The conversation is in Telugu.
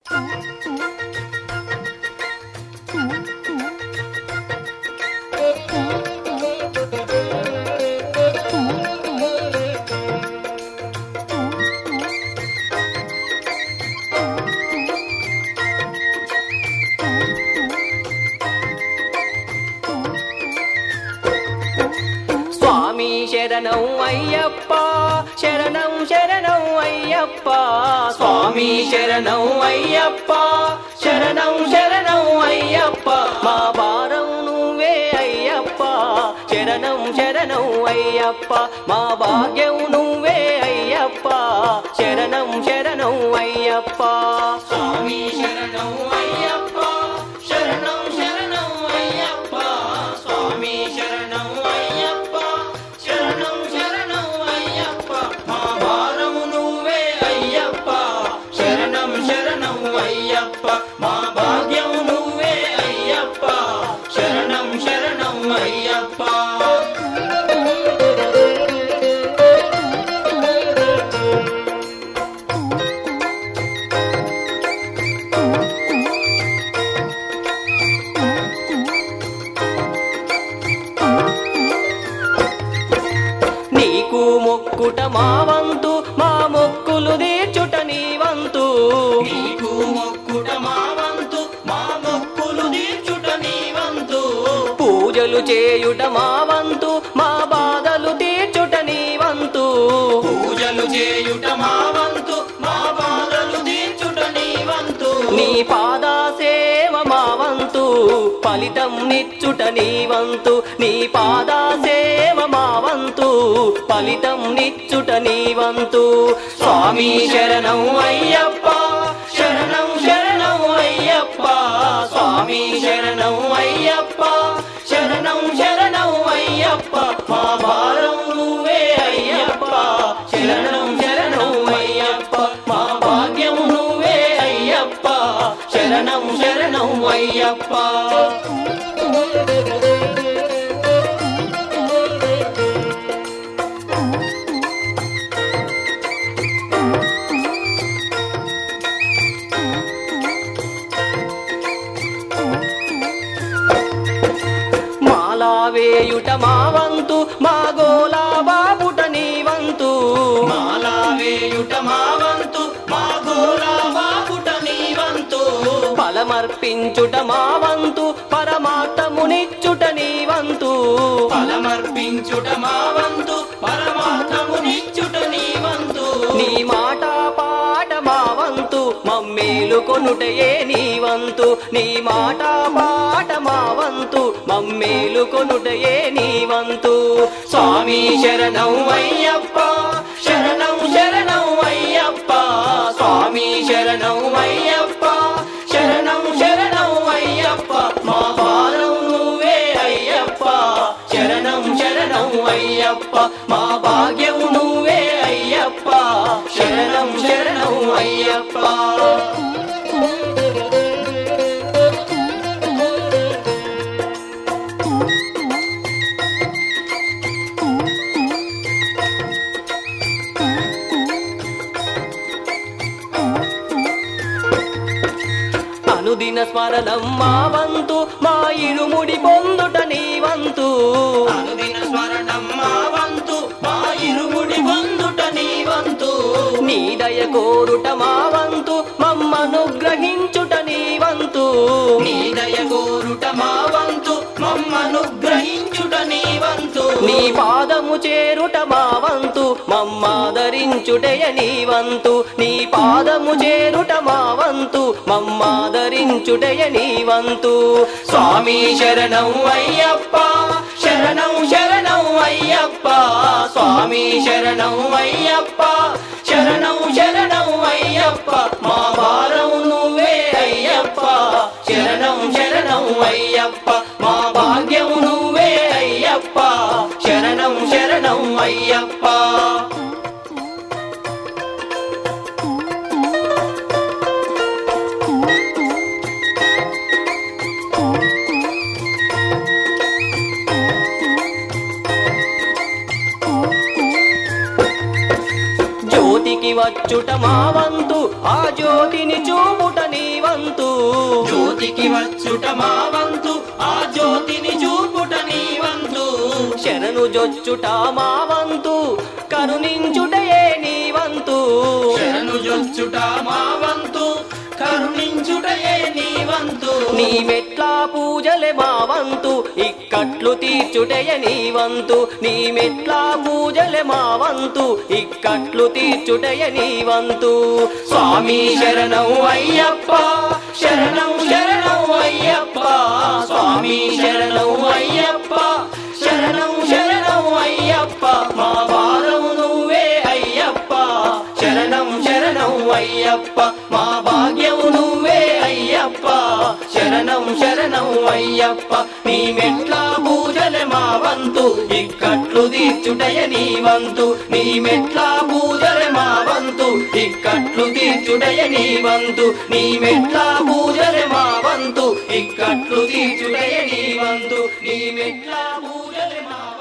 స్వామి శరణం అయ్యప్ప శరణం శరణం అయ్యప్ప స్వామి శరణం అయ్యప్ప శరణం శరణం అయ్యప్ప మా భారం నువ్వే అయ్యప్ప శరణం శరణం అయ్యప్ప మా భాగ్యం నువ్వే అయ్యప్ప శరణం శరణం అయ్యప్ప స్వామి శరణం అయ్యప్ప శరణం శరణం అయ్యప్ప స్వామి శరణం అయ్యప్ప శరణం శరణం అయ్యప్ప మా భారం నువ్వే అయ్యప్ప శరణం శరణం అయ్యప్ప మా భాగ్యం నువ్వే అయ్యప్ప శరణం శరణం అయ్యప్ప నీకు మొక్కుట మా వంతు మా మొక్కులు తీర్చుట నీ వంతు నీకు మొక్కుట మా వంతు మా మొక్కులు తీర్చుట నీ వంతు పూజలు చేయుట మా వంతు మా బాధలు తీర్చుట నీ వంతు పూజలు చేయుట మా వంతు మా బాధలు తీర్చుట నీ వంతు నీ పాదా సేవ మా వంతు ఫలితం నిచ్చుట నీ వంతు నీ పాదా సేవ మా వంతు ఫలితం నిచ్చుట నీ వంతు స్వామి శరణం అయ్యప్ప శరణం శరణం అయ్యప్ప స్వామి శరణం అయ్యప్ప శరణం శరణం అయ్యప్ప మా భారం నువ్వే అయ్యప్ప శరణం శరణం అయ్యప్ప మా భాగ్యం నువ్వే అయ్యప్ప శరణం శరణం అయ్యప్ప మాలా వేయుట మా వంతు మా గోలా బాబుట నీ వంతు మాలా వేయుట మా వంతు మా గోలా బాబుట నీ వంతు ఫలమర్పించుట మా వంతు పరమార్థమునిచ్చుట నీ వంతు ఫలమర్పించుట మా వంతు పరమార్థమునిచ్చుట నీ వంతు నీ మాట పాట మా వంతు మమ్మేలు కొనుటయే నీ వంతు నీ మాట పాట మా వంతు మమ్మేలు కొనుటయే నీ వంతు స్వామి శరణం అయ్యప్ప శరణం శరణం అయ్యప్ప స్వామి శరణం అయ్యప్ప శరణం శరణం అయ్యప్ప మా భారం నువ్వే అయ్యప్ప శరణం శరణం అయ్యప్ప మా భాగ్యం నువ్వే అయ్యప్ప శరణం శరణం అయ్యప్ప అనుదిన స్మరణం మా వంతు మా ఇరుముడి పొందుట నీ వంతు అనుదిన స్మరణం మా వంతు మా ఇరుముడి పొందుట నీ వంతు నీ దయ కోరుట మా వంతు మమ్మను గ్రహించుట నీ వంతు నీ దయ కోరుట మా వంతు మమ్మను గ్రహించుట నీ వంతు నీ పాదము చేరుట మా వంతు మమ్మాదరించుటయ నీ వంతు నీ పాదము చేరుట మా వంతు మమ్మాదరించుటయ నీ వంతు స్వామి శరణం అయ్యప్ప శరణం శరణం అయ్యప్ప స్వామి శరణం అయ్యప్ప శరణం శరణం అయ్యప్ప మా భారం నువ్వే అయ్యప్ప శరణం శరణం అయ్యప్ప మా భాగ్యం నువ్వే అయ్యప్ప శరణం శరణం అయ్యప్ప జ్యోతికి వచ్చుట మా వంతు ఆ జ్యోతిని చూపుట నీ వంతు జ్యోతికి వచ్చుట మా వంతు ఆ జ్యోతిని చూపుట నీ వంతు శరణు జొచ్చుట మా వంతు కరుణించుటయే నీ వంతు శరణు జొచ్చుట మా వంతు కరుణించుటయే నీ వంతు నీ మెట్ల పూజలే మా వంతు ఇక్కట్లు తీర్చుటయ నీ వంతు నీ మెట్ల పూజలే మా వంతు ఇక్కట్లు తీర్చుటయ నీ వంతు స్వామి శరణం అయ్యప్ప శరణం శరణం అయ్యప్ప స్వామి శరణం అయ్యప్ప శరణం శరణం అయ్యప్ప మా భారం నువ్వే అయ్యప్ప శరణం శరణం అయ్యప్ప మా భాగ్యం నువ్వే అయ్యప్ప శరణం శరణం అయ్యప్ప నీ మెట్ల పూజలే మా వంతు ఇక్కట్లు తీర్చుటయ నీ వంతు నీ మెట్ల పూజలే మా వంతు ఇక్కట్లు తీర్చుటయ నీ వంతు నీ మెట్ల పూజలే మా వంతు ఇక్కట్లు తీర్చుటయ నీ వంతు నీ మెట్ల పూజలే మా వంతు